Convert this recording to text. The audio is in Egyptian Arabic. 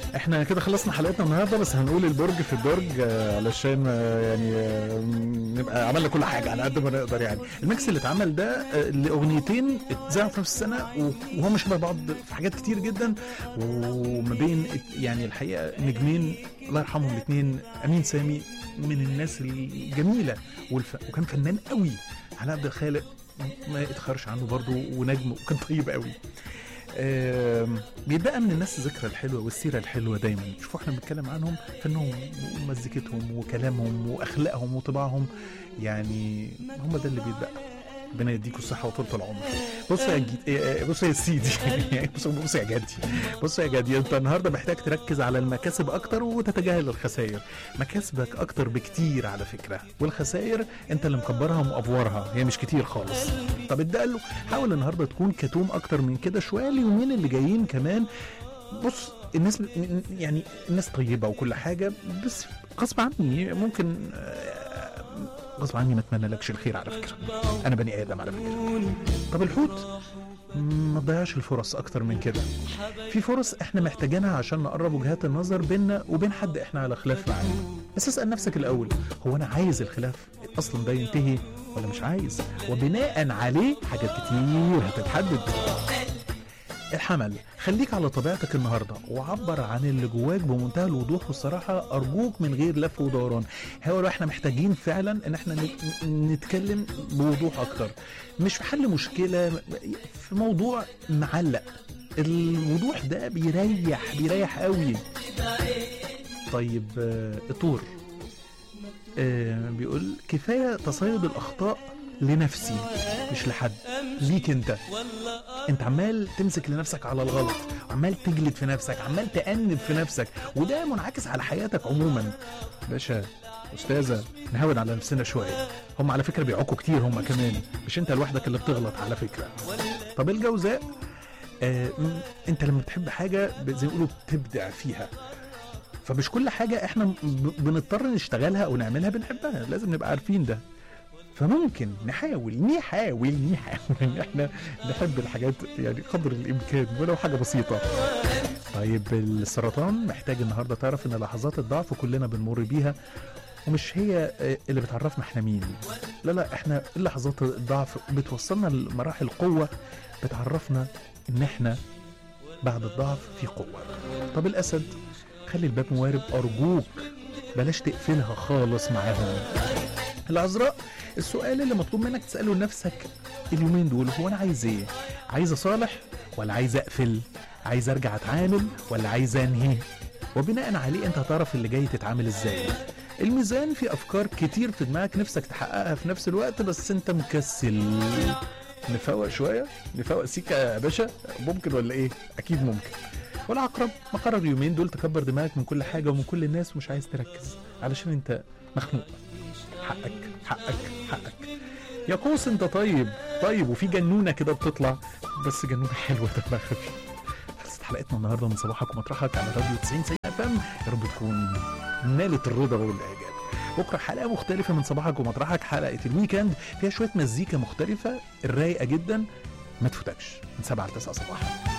احنا كده خلصنا حلقتنا النهارده بس هنقول البرج في الدرج آه، علشان آه، يعني آه، نبقى عملنا كل حاجه على قد ما نقدر يعني الميكس اللي اتعمل ده آه، لاغنيتين اتذاعوا في نفس السنه و- وهم شبه بعض في حاجات كتير جدا وما بين يعني الحقيقه نجمين الله يرحمهم الاثنين امين سامي من الناس الجميله والف... وكان فنان قوي علاء عبد الخالق ما يتخرش عنه برضه ونجم وكان طيب قوي آم، بيتبقى من الناس الذكرى الحلوه والسيره الحلوه دايما شوفوا احنا بنتكلم عنهم فنهم ومزيكتهم وكلامهم واخلاقهم وطباعهم يعني هم ده اللي بيتبقى ربنا يديكوا الصحة وطولة العمر. بص يا جد... إيه، بص يا سيدي بص بص يا جدي بص يا جدي انت النهارده محتاج تركز على المكاسب اكتر وتتجاهل الخسائر. مكاسبك اكتر بكتير على فكرة والخسائر انت اللي مكبرها ومقفورها هي مش كتير خالص. طب اداله حاول النهارده تكون كتوم اكتر من كده شويه اليومين اللي جايين كمان بص الناس يعني الناس طيبه وكل حاجه بس غصب عني ممكن آه، غصب عني ما اتمنى لكش الخير على فكره انا بني ادم على فكره طب الحوت ما تضيعش الفرص اكتر من كده في فرص احنا محتاجينها عشان نقرب وجهات النظر بيننا وبين حد احنا على خلاف معاه بس اسال نفسك الاول هو انا عايز الخلاف اصلا ده ينتهي ولا مش عايز وبناء عليه حاجات كتير هتتحدد الحمل خليك على طبيعتك النهارده وعبر عن اللي جواك بمنتهى الوضوح والصراحه ارجوك من غير لف ودوران هو لو احنا محتاجين فعلا ان احنا نت- نتكلم بوضوح اكتر مش في حل مشكله في موضوع معلق الوضوح ده بيريح بيريح قوي طيب آه، الطور آه، بيقول كفايه تصيد الاخطاء لنفسي مش لحد ليك انت انت عمال تمسك لنفسك على الغلط عمال تجلد في نفسك عمال تأنب في نفسك وده منعكس على حياتك عموما باشا استاذه نهون على نفسنا شويه هم على فكره بيعوقوا كتير هم كمان مش انت لوحدك اللي بتغلط على فكره طب الجوزاء آه م- انت لما بتحب حاجه ب- زي ما بيقولوا بتبدع فيها فمش كل حاجه احنا ب- بنضطر نشتغلها او نعملها بنحبها لازم نبقى عارفين ده فممكن نحاول نحاول نحاول ان احنا نحب الحاجات يعني قدر الامكان ولو حاجه بسيطه طيب السرطان محتاج النهارده تعرف ان لحظات الضعف كلنا بنمر بيها ومش هي آه، اللي بتعرفنا احنا مين لا لا احنا لحظات الضعف بتوصلنا لمراحل قوه بتعرفنا ان احنا بعد الضعف في قوه طب الاسد خلي الباب موارب ارجوك بلاش تقفلها خالص معاهم العذراء السؤال اللي مطلوب منك تساله لنفسك اليومين دول هو انا عايز ايه عايز اصالح ولا عايز اقفل عايز ارجع اتعامل ولا عايز انهي وبناء عليه انت هتعرف اللي جاي تتعامل ازاي الميزان في افكار كتير في دماغك نفسك تحققها في نفس الوقت بس انت مكسل نفوق شويه نفوق سيكا يا باشا ممكن ولا ايه اكيد ممكن والعقرب مقرر اليومين دول تكبر دماغك من كل حاجه ومن كل الناس ومش عايز تركز علشان انت مخنوق حقك حقك حقك يا قوس انت طيب طيب وفي جنونه كده بتطلع بس جنونه حلوه دمها خفيف خلصت حلقتنا النهارده من صباحك ومطرحك على راديو 90 سنه اف ام يا رب تكون نالت الرضا والاعجاب بكره حلقه مختلفه من صباحك ومطرحك حلقه الويكند فيها شويه مزيكا مختلفه الرايقه جدا ما تفوتكش من 7 ل 9 صباحا